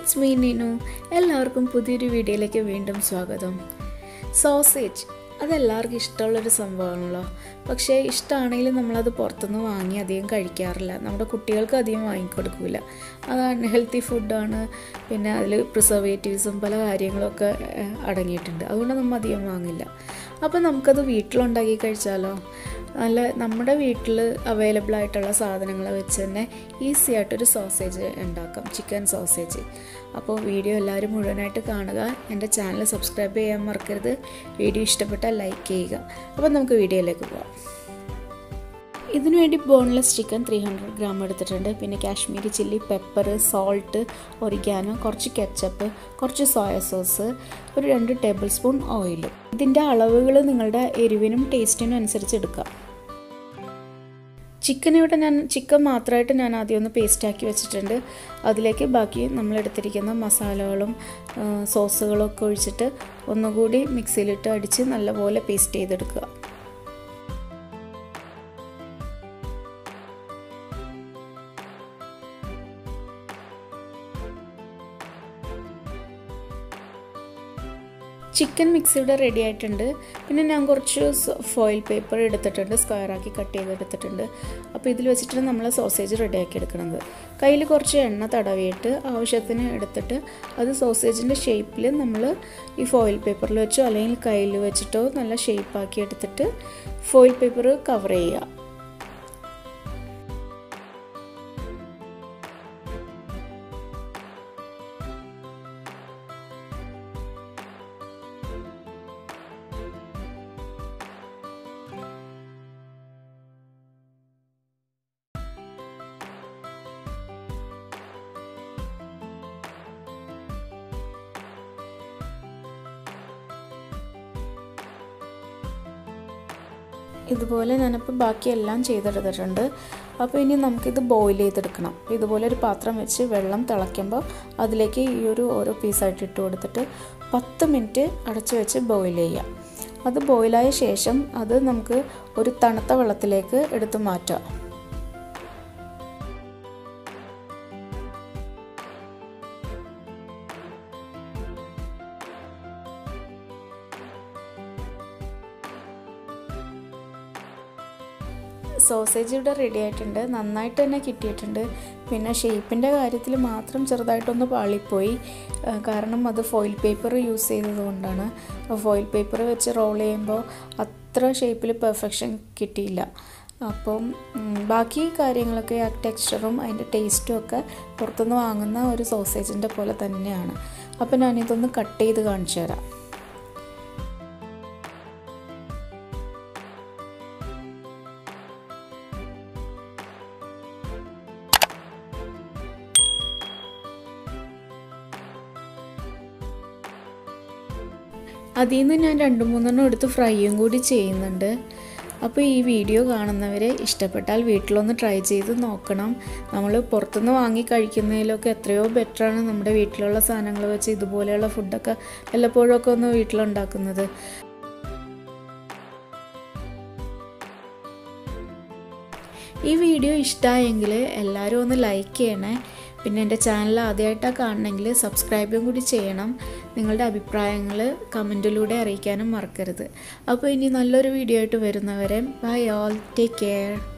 it's me Neenu എല്ലാവർക്കും പുതിയൊരു വീഡിയോയിലേക്ക് വീണ്ടും സ്വാഗതം സോസേജ് അതെല്ലാവർക്കും ഇഷ്ടമുള്ളൊരു സംഭവമാണല്ലോ പക്ഷേ ഇഷ്ടമാണെങ്കിലും നമ്മളത് പുറത്തുനിന്ന് വാങ്ങി അധികം കഴിക്കാറില്ല നമ്മുടെ കുട്ടികൾക്ക് അധികം വാങ്ങിക്കൊടുക്കില്ല അത് അൺഹെൽത്തി ഫുഡാണ് പിന്നെ അതിൽ പ്രിസർവേറ്റീവ്സും പല കാര്യങ്ങളൊക്കെ ഏഹ്, അടങ്ങിയിട്ടുണ്ട് അതുകൊണ്ട് നമ്മൾ അധികം വാങ്ങില്ല അപ്പോൾ നമുക്കത് വീട്ടിലുണ്ടാക്കി കഴിച്ചാലോ നല്ല നമ്മുടെ വീട്ടിൽ അവൈലബിൾ ആയിട്ടുള്ള സാധനങ്ങൾ വെച്ച് തന്നെ ഈസി ആയിട്ടൊരു സോസേജ് ഉണ്ടാക്കാം ചിക്കൻ സോസേജ് അപ്പോൾ വീഡിയോ എല്ലാവരും മുഴുവനായിട്ട് കാണുക എൻ്റെ ചാനൽ സബ്സ്ക്രൈബ് ചെയ്യാൻ മറക്കരുത് വീഡിയോ ഇഷ്ടപ്പെട്ടാൽ ലൈക്ക് ചെയ്യുക അപ്പോൾ നമുക്ക് വീഡിയോയിലേക്ക് പോകാം ഇതിനു വേണ്ടി boneless chicken three hundred gram എടുത്തിട്ടുണ്ട് പിന്നെ Kashmiri chilli pepper salt oregano കുറച്ച് കെച്ചപ്പ് കുറച്ച് സോയ സോസ് ഒരു രണ്ട് ടേബിൾ സ്പൂൺ ഓയിലും ഇതിൻ്റെ അളവുകൾ നിങ്ങളുടെ എരിവിനും ടേസ്റ്റിനും അനുസരിച്ച് എടുക്കുക ചിക്കൻ ഇവിടെ ഞാൻ ചിക്കൻ മാത്രമായിട്ട് ഞാൻ ആദ്യം ഒന്ന് പേസ്റ്റാക്കി വെച്ചിട്ടുണ്ട് അതിലേക്ക് ബാക്കി നമ്മൾ എടുത്തിരിക്കുന്ന മസാലകളും ആ, സോസുകളും ഒക്കെ ഒഴിച്ചിട്ട് ഒന്നുകൂടി മിക്സിയിലിട്ട് അടിച്ച് നല്ലപോലെ പേസ്റ്റ് ചെയ്തെടുക്കുക ചിക്കൻ മിക്സ് ഇവിടെ റെഡി ആയിട്ടുണ്ട് പിന്നെ ഞാൻ കുറച്ച് ഫോയിൽ പേപ്പർ എടുത്തിട്ടുണ്ട് സ്ക്വയറാക്കി കട്ട് ചെയ്തെടുത്തിട്ടുണ്ട് അപ്പോൾ ഇതിൽ വെച്ചിട്ട് നമ്മൾ സോസേജ് റെഡിയാക്കി എടുക്കുന്നത് കയ്യിൽ കുറച്ച് എണ്ണ തടവിയിട്ട് ആവശ്യത്തിന് എടുത്തിട്ട് അത് സോസേജിൻ്റെ ഷേപ്പിൽ നമ്മൾ ഈ ഫോയിൽ പേപ്പറിൽ വെച്ചോ അല്ലെങ്കിൽ കയ്യിൽ വെച്ചിട്ടോ നല്ല ഷേപ്പാക്കി എടുത്തിട്ട് ഫോയിൽ പേപ്പർ കവർ ചെയ്യുക ഇതുപോലെ ഞാനിപ്പോൾ ബാക്കിയെല്ലാം ചെയ്തെടുത്തിട്ടുണ്ട് അപ്പോൾ ഇനി നമുക്കിത് ബോയിൽ ചെയ്തെടുക്കണം ഇതുപോലെ ഒരു പാത്രം വെച്ച് വെള്ളം തിളയ്ക്കുമ്പോൾ അതിലേക്ക് ഈ ഒരു ഓരോ പീസായിട്ട് ഇട്ട് കൊടുത്തിട്ട് പത്ത് മിനിറ്റ് അടച്ചു വെച്ച് ബോയിൽ ചെയ്യാം അത് ബോയിലായ ശേഷം അത് നമുക്ക് ഒരു തണുത്ത വെള്ളത്തിലേക്ക് എടുത്ത് മാറ്റാം സോസേജ് ഇവിടെ റെഡി ആയിട്ടുണ്ട് നന്നായിട്ട് തന്നെ കിട്ടിയിട്ടുണ്ട് പിന്നെ ഷേപ്പിൻ്റെ കാര്യത്തിൽ മാത്രം ചെറുതായിട്ടൊന്ന് പാളിപ്പോയി ആ, കാരണം അത് ഫോയിൽ പേപ്പർ യൂസ് ചെയ്തത് കൊണ്ടാണ് ഫോയിൽ പേപ്പർ വെച്ച് റോൾ ചെയ്യുമ്പോൾ അത്ര ഷേപ്പിൽ പെർഫെക്ഷൻ കിട്ടിയില്ല അപ്പം ഉം, ബാക്കി കാര്യങ്ങളൊക്കെ ആ ടെക്സ്ചറും അതിൻ്റെ ടേസ്റ്റും ഒക്കെ പുറത്തുനിന്ന് വാങ്ങുന്ന ഒരു സോസേജിൻ്റെ പോലെ തന്നെയാണ് അപ്പോൾ ഞാനിതൊന്ന് കട്ട് ചെയ്ത് കാണിച്ചു തരാം അതിൽ നിന്ന് ഞാൻ രണ്ട് മൂന്നെണ്ണം എടുത്ത് ഫ്രൈയും കൂടി ചെയ്യുന്നുണ്ട് അപ്പോൾ ഈ വീഡിയോ കാണുന്നവരെ ഇഷ്ടപ്പെട്ടാൽ വീട്ടിലൊന്ന് ട്രൈ ചെയ്ത് നോക്കണം നമ്മൾ പുറത്തുനിന്ന് വാങ്ങി കഴിക്കുന്നതിലൊക്കെ എത്രയോ ബെറ്ററാണ് നമ്മുടെ വീട്ടിലുള്ള സാധനങ്ങൾ വെച്ച് ഇതുപോലെയുള്ള ഫുഡൊക്കെ വല്ലപ്പോഴൊക്കെ ഒന്ന് വീട്ടിലുണ്ടാക്കുന്നത് ഈ വീഡിയോ ഇഷ്ടമായെങ്കിൽ എല്ലാവരും ഒന്ന് ലൈക്ക് ചെയ്യണേ പിന്നെ എൻ്റെ ചാനൽ ആദ്യമായിട്ടാണ് കാണണമെങ്കിൽ സബ്സ്ക്രൈബും കൂടി ചെയ്യണം നിങ്ങളുടെ അഭിപ്രായങ്ങൾ കമൻറ്റിലൂടെ അറിയിക്കാനും മറക്കരുത് അപ്പോൾ ഇനി നല്ലൊരു വീഡിയോ ആയിട്ട് വരുന്നവരെ ബൈ ഓൾ ടേക്ക് കെയർ